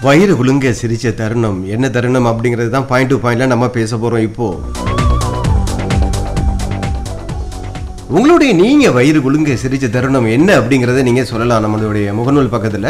வயிறு குலுங்க சிரிச்ச தருணம் என்ன தருணம் அப்படிங்கிறது தான் பாயிண்ட் டு பாயிண்ட்ல நம்ம பேச போறோம் இப்போ உங்களுடைய நீங்க வயிறு குலுங்க சிரிச்ச தருணம் என்ன அப்படிங்கறத நீங்க சொல்லலாம் நம்மளுடைய முகநூல் பக்கத்துல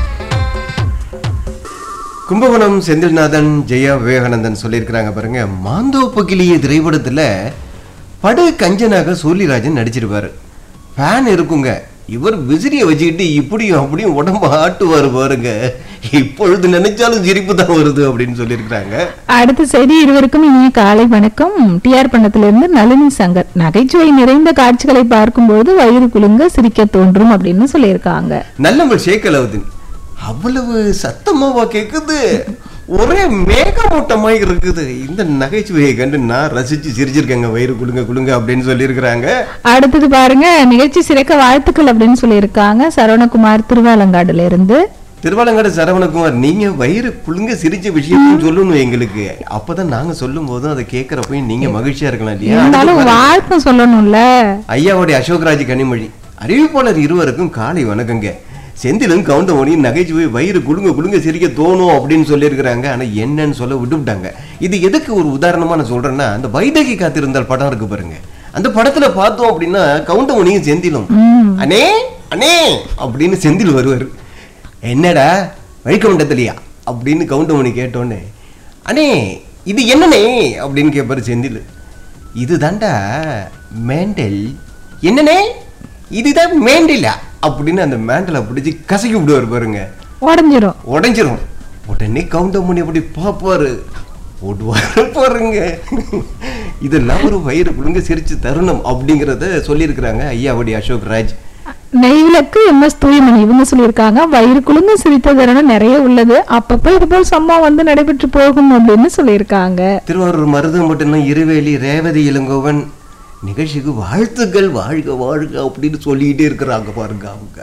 கும்பகோணம் செந்தில்நாதன் ஜெயா விவேகானந்தன் சொல்லியிருக்கிறாங்க பாருங்க மாந்தோப்பு கிளிய திரைப்படத்துல படு கஞ்சனாக சூரியராஜன் நடிச்சிருப்பாரு ஃபேன் இருக்குங்க இவர் விசிறிய வச்சுக்கிட்டு இப்படியும் அப்படியும் உடம்பு ஆட்டுவாரு பாருங்க இப்பொழுது நினைச்சாலும் சிரிப்பு தான் வருது அப்படின்னு சொல்லியிருக்கிறாங்க அடுத்த செய்தி இருவருக்கும் இனிய காலை வணக்கம் டிஆர் பண்ணத்திலிருந்து நளினி சங்கர் நகைச்சுவை நிறைந்த காட்சிகளை பார்க்கும்போது வயிறு குலுங்க சிரிக்க தோன்றும் அப்படின்னு சொல்லியிருக்காங்க நல்லவள் ஷேக் அலாவுதீன் அவ்வளவு சத்தமாவா கேக்குது ஒரே மேகமூட்டமாய் இருக்குது இந்த நகைச்சுவையை கண்டு நான் ரசிச்சு சிரிச்சிருக்கேங்க வயிறு குலுங்க குலுங்க அப்படின்னு சொல்லியிருக்கிறாங்க அடுத்தது பாருங்க நிகழ்ச்சி சிறக்க வாழ்த்துக்கள் அப்படின்னு சொல்லியிருக்காங்க சரவணகுமார் திருவாலங்காடுல இருந்து திருவாலங்காடு சரவணகுமார் நீங்க வயிறு குலுங்க சிரிச்ச விஷயத்தையும் சொல்லணும் எங்களுக்கு அப்பதான் நாங்க சொல்லும் போதும் அதை கேட்கறப்பையும் நீங்க மகிழ்ச்சியா இருக்கலாம் இல்லையா இருந்தாலும் வாழ்த்து சொல்லணும்ல ஐயாவுடைய அசோக்ராஜ் கனிமொழி அறிவிப்பாளர் இருவருக்கும் காலை வணக்கங்க செந்திலும் கவுண்டமணியும் நகைச்சுவை வயிறு குலுங்க குலுங்க சிரிக்க தோணும் அப்படின்னு சொல்லியிருக்கிறாங்க ஆனா என்னன்னு சொல்ல விட்டுவிட்டாங்க இது எதுக்கு ஒரு உதாரணமா நான் சொல்றேன்னா அந்த வைதகி காத்திருந்தால் படம் இருக்கு பாருங்க அந்த படத்துல பார்த்தோம் அப்படின்னா கவுண்டமணியும் செந்திலும் அண்ணே அண்ணே அப்படின்னு செந்தில் வருவார் என்னடா வழிக்கவுண்டத்திலையா அப்படின்னு கவுண்டமணி கேட்டோன்னே அண்ணே இது என்னண்ணே அப்படின்னு கேட்பாரு செந்தில் இது தாண்டா மேண்டல் என்னண்ணே இதுதான் மேண்டலா அப்படின்னு அந்த மேண்டலை பிடிச்சி கசக்கி விடுவார் பாருங்க உடஞ்சிரும் உடைஞ்சிரும் உடனே கவுண்டமணி அப்படி பார்ப்பாரு ஓடுவாரு பாருங்க இதெல்லாம் ஒரு வயிறு குழுங்க சிரிச்சு தருணம் அப்படிங்கிறத சொல்லியிருக்கிறாங்க ஐயாவுடைய அசோக் ராஜ் நெய்விளக்கு எம் எஸ் தூயமணி இவங்க சொல்லியிருக்காங்க வயிறு குலுங்க சிரித்த தருணம் நிறைய உள்ளது அப்பப்போ இது போல் சம்பவம் வந்து நடைபெற்று போகும் அப்படின்னு சொல்லியிருக்காங்க திருவாரூர் மருதம்பட்டினம் இருவேலி ரேவதி இளங்கோவன் நிகழ்ச்சிக்கு வாழ்த்துக்கள் வாழ்க வாழ்க அப்படின்னு சொல்லிக்கிட்டே இருக்கிறாங்க பாருங்க அவங்க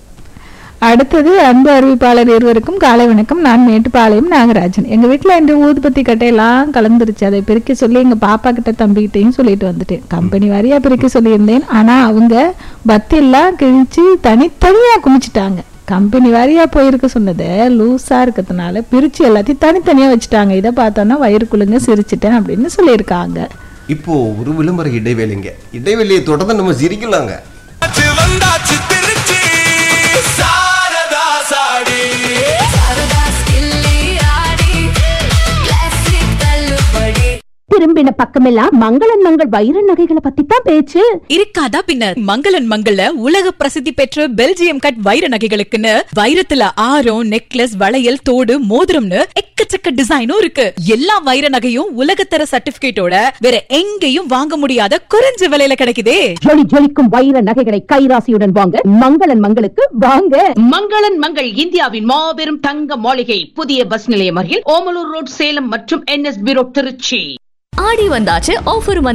அடுத்தது அன்பு அறிவிப்பாளர் இருவருக்கும் காலை வணக்கம் நான் மேட்டுப்பாளையம் நாகராஜன் எங்க வீட்டுல இந்த ஊதுபத்தி கட்டையெல்லாம் கலந்துருச்சு அதை பிரிக்க சொல்லி எங்க பாப்பா கிட்ட தம்பிக்கிட்டையும் சொல்லிட்டு வந்துட்டேன் கம்பெனி வாரியா பிரிக்க சொல்லியிருந்தேன் ஆனா அவங்க பத்தி எல்லாம் கிழிச்சு தனித்தனியா குமிச்சிட்டாங்க கம்பெனி வாரியா போயிருக்க சொன்னதை லூஸா இருக்கிறதுனால பிரிச்சு எல்லாத்தையும் தனித்தனியா வச்சுட்டாங்க இதை பார்த்தோன்னா வயிறுக்குள்ளுங்க சிரிச்சிட்டேன் அப்படின்னு சொல்லியிருக்காங்க இப்போ ஒரு விளம்பர இடைவேளைங்க இடைவெளியை தொடர்ந்து நம்ம சிரிக்கலாங்க வந்தாச்சு வந்தாச்சு திருச்சி சாரதா சாடி சாரதா ஸ்கில்லி ஆடி கிளாசிக் தள்ளுபடி திரும்பின பக்கமெல்லாம் மங்களன் மங்கள் வைர நகைகளை பத்தி தான் பேச்சு இருக்காதா பின்ன மங்களன் மங்கள்ல உலக பிரசித்தி பெற்ற பெல்ஜியம் கட் வைர நகைகளுக்குன்னு வைரத்துல ஆரம் நெக்லஸ் வளையல் தோடு மோதிரம்னு எக்கச்சக்க டிசைனும் இருக்கு எல்லா வைர நகையும் உலகத்தர சர்டிபிகேட்டோட வேற எங்கேயும் வாங்க முடியாத குறைஞ்ச விலையில கிடைக்குதே ஜொலி ஜொலிக்கும் வைர நகைகளை கைராசியுடன் வாங்க மங்களன் மங்களுக்கு வாங்க மங்களன் மங்கள் இந்தியாவின் மாபெரும் தங்க மாளிகை புதிய பஸ் நிலையம் அருகில் ஓமலூர் ரோட் சேலம் மற்றும் என்எஸ்பி ரோட் திருச்சி ஆடி வந்தாச்சு ஆஃபர்